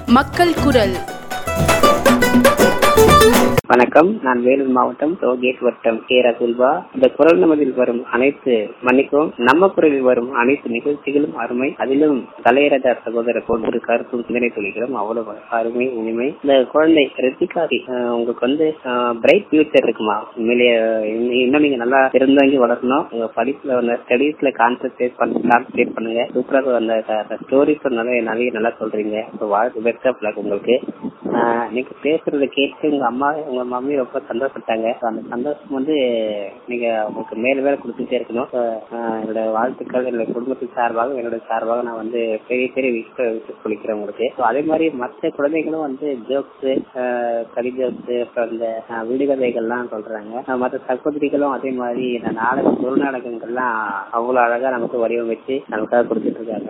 மக்கள் குரல் வணக்கம் நான் வேலூர் மாவட்டம் டோகேட் வட்டம் கே ரகுல்வா இந்த குரல் நமதில் வரும் அனைத்து மன்னிக்கவும் நம்ம குரலில் வரும் அனைத்து நிகழ்ச்சிகளும் அருமை அதிலும் தலையரஜா சகோதரர் போன்று கருத்தும் சிந்தனை துளிகளும் அவ்வளவு அருமை இனிமை இந்த குழந்தை ரித்திகாரி அஹ், உங்களுக்கு வந்து பிரைட் ஃபியூச்சர் இருக்குமா உண்மையிலேயே இன்னும் இன்னும் நீங்க நல்லா திருந்தாங்கி வளரணும் உங்க படிப்புல வந்து ஸ்டடீஸ்ல கான்சென்ட்ரேட் பண்ணி கான்சென்ட்ரேட் பண்ணுங்க சூப்பராக அந்த ஸ்டோரிஸ் நிறைய நிறைய நல்லா சொல்றீங்க வாழ்க்கை பெஸ்ட் ஆஃப் லக் உங்களுக்கு ஆஹ் நீங்க பேசுறத கேட்டு உங்க அம்மா உங்க மம்மி ரொம்ப சந்தோஷப்பட்டாங்க So, அந்த சந்தோஷம் வந்து நீங்க உங்களுக்கு மேல மேல கொடுத்துட்டே இருக்கணும் So, ஆஹ் என்னோட வாழ்த்துக்கள் என்னோட குடும்பத்தின் சார்பாக என்னோட சார்பாக நான் வந்து பெரிய பெரிய விஷயம் விஷயம் சொல்லிக்கிறேன் உங்களுக்கு So, அதே மாதிரி மற்ற குழந்தைகளும் வந்து ஜோக்ஸ் கடி ஜோக்ஸ் அப்புறம் இந்த ஆஹ் விடுகதைகள்லாம் சொல்றாங்க ஆஹ் மற்ற சகோதரிகளும் அதே மாதிரி இந்த நாடக குரு நாடகங்கள்லாம் அவ்வளவு அழகா நமக்கு வடிவமைச்சு நமக்காக கொடுத்துட்டு இருக்காங்க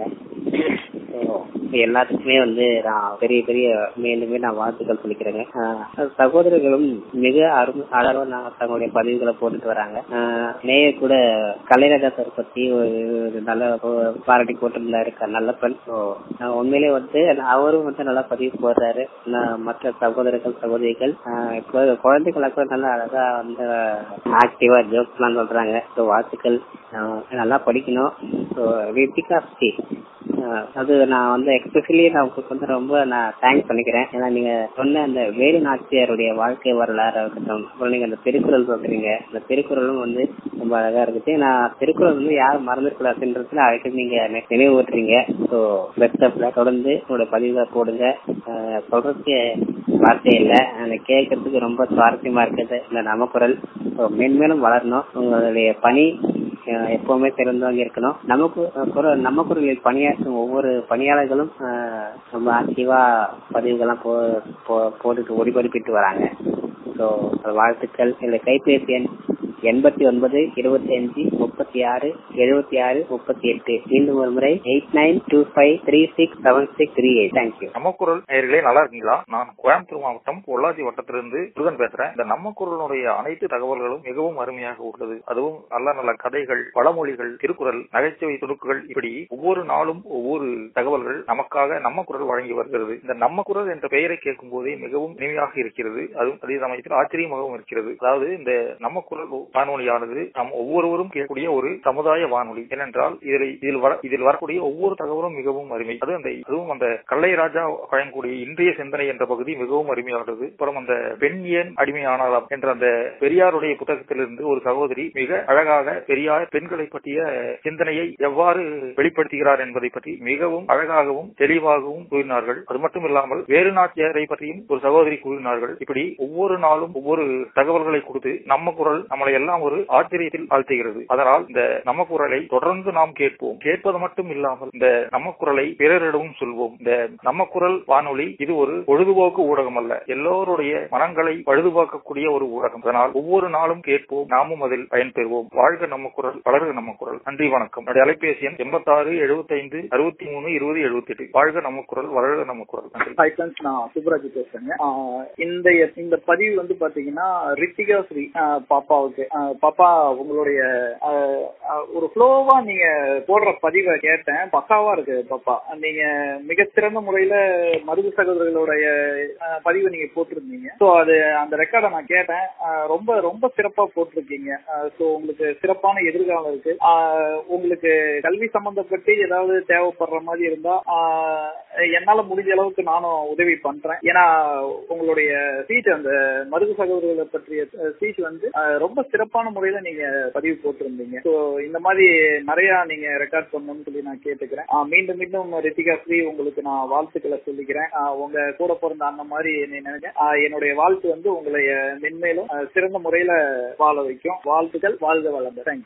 So, எல்லாத்துக்குமே வந்து நான் பெரிய பெரிய மேலுமே நான் வாழ்த்துக்கள் சொல்லிக்கிறேங்க ஆஹ் சகோதரர்களும் மிக அருமை அழகா நான் தங்களுடைய பதிவுகளை போட்டுட்டு வராங்க ஆஹ் நேயர் கூட கலைராஜா சார் பத்தி ஒரு ஒரு நல்ல ஒரு பாராட்டி போட்டிருந்தாரு க- நல்ல பெண் ஸோ உண்மையிலே வந்து அவரும் வந்து நல்லா பதிவு போடுறாரு நான் மற்ற சகோதரர்கள் சகோதரிகள் ஆஹ் இப்போ குழந்தைகளை கூட நல்லா அழகா வந்து ஆக்டிவா ஜோக்ஸ் எல்லாம் சொல்றாங்க ஸோ வாழ்த்துக்கள் ஆஹ் நல்லா படிக்கணும் ஸோ ரித்திகா ஸ்ரீ ஆஹ் அது நான் வந்து எக்ஸ்பெஷலி நான் உங்களுக்கு வந்து ரொம்ப நான் தேங்க்ஸ் பண்ணிக்கிறேன் ஏன்னா நீங்க சொன்ன அந்த வேலு நாச்சியாருடைய வாழ்க்கை வரலாறு இருக்கட்டும் அப்புறம் நீங்க அந்த திருக்குறள் சொல்றீங்க அந்த திருக்குறளும் வந்து ரொம்ப அழகா இருந்துச்சு நான் திருக்குறள் வந்து யாரும் மறந்துக்கூடாதுன்றதுல அழைக்க நீங்க எனக்கு நினைவு ஊட்டுறீங்க ஸோ பெஸ்ட் ஆஃப்ல தொடர்ந்து உங்களோட பதிவுகளை போடுங்க ஆஹ் சொல்றதுக்கு வார்த்தை இல்லை அந்த கேட்கறதுக்கு ரொம்ப சுவாரஸ்யமா இருக்குது இந்த நமக்குரல் So, மென்மேலும் வளரணும் உங்களுடைய பணி அஹ் எப்பவுமே சிறந்தவங்க இருக்கணும் நமக்கு அஹ் குர- நம்ம குரலில் பணியாற்றும் ஒவ்வொரு பணியாளர்களும் அஹ் ரொம்ப ஆக்டிவா பதிவுகள்லாம் போ போ- போட்டுட்டு ஒளிபரப்பிட்டு வராங்க ஸோ வாழ்த்துக்கள் இந்த கைபேசி எண் எண்பத்தி ஒன்பது இருபத்தி அஞ்சு முப்பத்தி ஆறு எழுபத்தி ஆறு முப்பத்தி எட்டு மீண்டும் ஒரு முறை eight nine two five three six seven six three eight thank you நம்ம குரல் நேயர்களே நல்லா இருக்கீங்களா நான் கோயம்புத்தூர் மாவட்டம் பொள்ளாச்சி வட்டத்திலிருந்து முருகன் பேசுறேன் இந்த நம்ம குரலுடைய அனைத்து தகவல்களும் மிகவும் அருமையாக உள்ளது அதுவும் நல்ல நல்ல கதைகள் பழமொழிகள் திருக்குறள் நகைச்சுவை துணுக்குகள் இப்படி ஒவ்வொரு நாளும் ஒவ்வொரு தகவல்கள் நமக்காக நம்ம குரல் வழங்கி வருகிறது இந்த நம்ம குரல் என்ற பெயரை கேட்கும் போதே மிகவும் இனிமையாக இருக்கிறது அதுவும் அதே சமயத்தில் ஆச்சரியமாகவும் இருக்கிறது அதாவது இந்த நம்ம குரல் வானொலியானது நாம் ஒவ்வொருவரும் கேட்கக்கூடிய ஒரு சமுதாய வானொலி ஏனென்றால் இதில் இதில் வர இதில் வரக்கூடிய ஒவ்வொரு தகவலும் மிகவும் அருமை அது அந்த அதுவும் அந்த கல்லைராஜா வழங்கக்கூடிய இன்றைய சிந்தனை என்ற பகுதி மிகவும் அருமையானது அப்புறம் அந்த பெண் ஏன் அடிமையானாலாம் என்ற அந்த பெரியாருடைய புத்தகத்திலிருந்து ஒரு சகோதரி மிக அழகாக பெரியார் பெண்களை பற்றிய சிந்தனையை எவ்வாறு வெளிப்படுத்துகிறார் என்பதை பற்றி மிகவும் அழகாகவும் தெளிவாகவும் கூறினார்கள் அது மட்டும் இல்லாமல் வேறு நாட்டியரை பற்றியும் ஒரு சகோதரி கூறினார்கள் இப்படி ஒவ்வொரு நாளும் ஒவ்வொரு தகவல்களை கொடுத்து நம்ம குரல் நம்மளை எல்லாம் ஒரு ஆச்சரியத்தில் ஆழ்த்துகிறது அதனால் இந்த நம்ம குரலை தொடர்ந்து நாம் கேட்போம் கேட்பது மட்டும் இல்லாமல் இந்த நம்ம குரலை பிறரிடமும் சொல்வோம் இந்த நம்ம குரல் வானொலி இது ஒரு பொழுதுபோக்கு ஊடகம் அல்ல எல்லோருடைய மனங்களை பழுதுபார்க்கக்கூடிய ஒரு ஊடகம் அதனால் ஒவ்வொரு நாளும் கேட்போம் நாமும் அதில் பயன்பெறுவோம் வாழ்க நம்ம குரல் வளர்க நம்ம குரல் நன்றி வணக்கம் என்னுடைய அலைபேசி எண் எண்பத்தாறு எழுபத்தைந்து அறுபத்தி மூணு இருபது எழுபத்தி எட்டு வாழ்க நம்ம குரல் வளர்க நம்ம குரல் நன்றி ஹாய் ஃப்ரெண்ட்ஸ் நான் சுப்ராஜ் பேசுறேங்க ஆஹ் இந்த இந்த பதிவு வந்து பாத்தீங்கன்னா ரித்திகா ஸ்ரீ ஆஹ் பாப்பாவுக்கு ஆஹ் பாப்பா உங்களுடைய ஆஹ் ஆஹ் ஒரு ஃப்ளோவா நீங்க போடுற பதிவை கேட்டேன் பக்காவா இருக்கு பாப்பா நீங்க மிகச்சிறந்த முறையில மருது சகோதரர்களுடைய ஆஹ் பதிவை நீங்க போட்டிருந்தீங்க ஸோ அது அந்த ரெக்கார்டை நான் கேட்டேன் ஆஹ் ரொம்ப ரொம்ப சிறப்பா போட்டிருக்கீங்க ஸோ உங்களுக்கு சிறப்பான எதிர்காலம் இருக்கு ஆஹ் உங்களுக்கு கல்வி சம்பந்தப்பட்டு ஏதாவது தேவைப்படுற மாதிரி இருந்தா ஆஹ் என்னால முடிஞ்ச அளவுக்கு நானும் உதவி பண்றேன் ஏன்னா உங்களுடைய ஸ்பீச் அந்த மருது சகோதரர்களை பற்றிய ஸ்பீச் வந்து ஆஹ் ரொம்ப சிறப்பான முறையில நீங்க பதிவு போட்டிருந்தீங்க ஸோ இந்த மாதிரி நிறைய நீங்க ரெக்கார்ட் பண்ணணும்னு சொல்லி நான் கேட்டுக்கிறேன் ஆஹ் மீண்டும் மீண்டும் ரித்திகா ஸ்ரீ உங்களுக்கு நான் வாழ்த்துக்களை சொல்லிக்கிறேன் ஆஹ் உங்க கூட பிறந்த அந்த மாதிரி என்னை நினைச்சேன் ஆஹ் என்னுடைய வாழ்த்து வந்து உங்களை மென்மேலும் ஆஹ் சிறந்த முறையில வாழ வைக்கும் வாழ்த்துக்கள் வாழ்க வளர்ந்த தேங்க்யூ